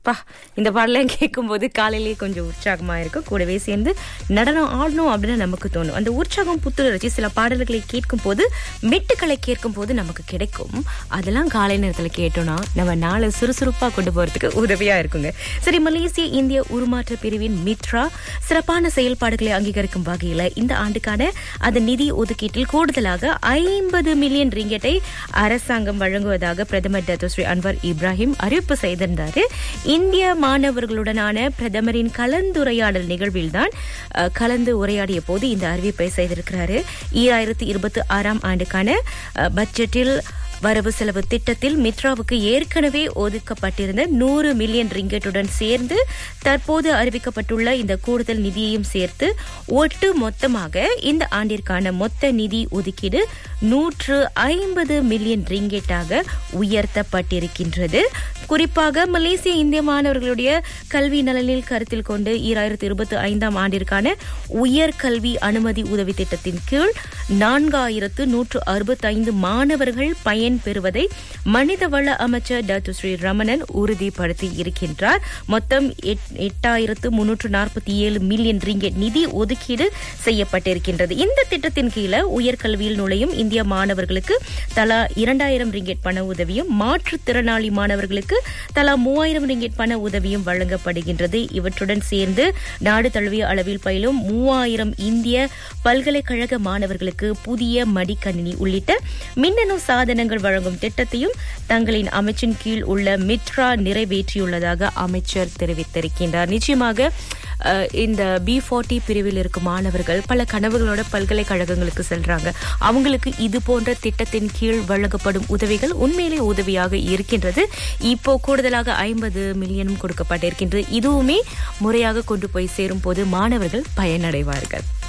பா இந்த பாடலாம் கேட்கும்போது காலையிலேயே கொஞ்சம் உற்சாகமா இருக்கும் கூடவே சேர்ந்து நடனம் ஆடணும் அப்படின்னு நமக்கு தோணும் அந்த உற்சாகம் புத்துணர்ச்சி சில பாடல்களை கேட்கும் போது மெட்டுக்களை கேட்கும் போது நமக்கு கிடைக்கும் அதெல்லாம் காலை நேரத்துல கேட்டோம்னா நம்ம நாளை சுறுசுறுப்பா கொண்டு போறதுக்கு உதவியா இருக்குங்க சரி மலேசிய இந்திய உருமாற்ற பிரிவின் மித்ரா சிறப்பான செயல்பாடுகளை அங்கீகரிக்கும் வகையில இந்த ஆண்டுக்கான அந்த நிதி ஒதுக்கீட்டில் கூடுதலாக ஐம்பது மில்லியன் ரிங்கெட்டை அரசாங்கம் வழங்குவதாக பிரதமர் டத்தோ ஸ்ரீ அன்வர் இப்ராஹிம் அறிவிப்பு செய்திருந்தாரு இந்திய மாணவர்களுடனான பிரதமரின் கலந்துரையாடல் நிகழ்வில்தான் அஹ், கலந்து உரையாடிய போது இந்த அறிவிப்பை செய்திருக்கிறாரு ஈராயிரத்தி இருபத்தி ஆறாம் ஆண்டுக்கான அஹ், பட்ஜெட்டில் வரவு செலவு திட்டத்தில் மித்ராவுக்கு ஏற்கனவே ஒதுக்கப்பட்டிருந்த நூறு மில்லியன் ரிங்கெட்டுடன் சேர்ந்து தற்போது அறிவிக்கப்பட்டுள்ள இந்த கூடுதல் நிதியையும் சேர்த்து ஒட்டு மொத்தமாக இந்த ஆண்டிற்கான மொத்த நிதி ஒதுக்கீடு நூற்று ஐம்பது மில்லியன் ரிங்கெட்டாக உயர்த்தப்பட்டிருக்கின்றது குறிப்பாக மலேசிய இந்திய மாணவர்களுடைய கல்வி நலனில் கருத்தில் கொண்டு ஈராயிரத்தி இருபத்தி ஐந்தாம் ஆண்டிற்கான உயர்கல்வி அனுமதி உதவி திட்டத்தின் கீழ் நான்காயிரத்து நூற்று அறுபத்தைந்து மாணவர்கள் பயன் பெறுவதை மனிதவள அமைச்சர் டாக்டர் ஸ்ரீ ரமணன் உறுதிப்படுத்தி இருக்கின்றார் மொத்தம் எட்- எட்டாயிரத்து முன்னூற்று நாற்பத்தி ஏழு மில்லியன் ரிங்கெட் நிதி ஒதுக்கீடு செய்யப்பட்டிருக்கின்றது இந்த திட்டத்தின் கீழே உயர்கல்வியில் நுழையும் இந்திய மாணவர்களுக்கு தலா இரண்டாயிரம் ரிங்கெட் பண உதவியும் மாற்றுத்திறனாளி மாணவர்களுக்கு தலா மூவாயிரம் ரிங்கெட் பண உதவியும் வழங்கப்படுகின்றது இவற்றுடன் சேர்ந்து நாடு தழுவிய அளவில் பயிலும் மூவாயிரம் இந்திய பல்கலைக்கழக மாணவர்களுக்கு புதிய மடிக்கணினி உள்ளிட்ட மின்னணு சாதனங்கள் வழங்கும் திட்டத்தையும் தங்களின் அமைச்சின் கீழ் உள்ள மித்ரா நிறைவேற்றியுள்ளதாக அமைச்சர் தெரிவித்திருக்கின்றார் நிச்சயமாக அஹ், இந்த பி ஃபார்ட்டி பிரிவில் இருக்கும் மாணவர்கள் பல கனவுகளோட பல்கலைக்கழகங்களுக்கு செல்றாங்க அவங்களுக்கு இது போன்ற திட்டத்தின் கீழ் வழங்கப்படும் உதவிகள் உண்மையிலே உதவியாக இருக்கின்றது இப்போ கூடுதலாக ஐம்பது மில்லியனும் கொடுக்கப்பட்டிருக்கின்றது இதுவுமே முறையாக கொண்டு போய் சேரும் போது மாணவர்கள் பயனடைவார்கள்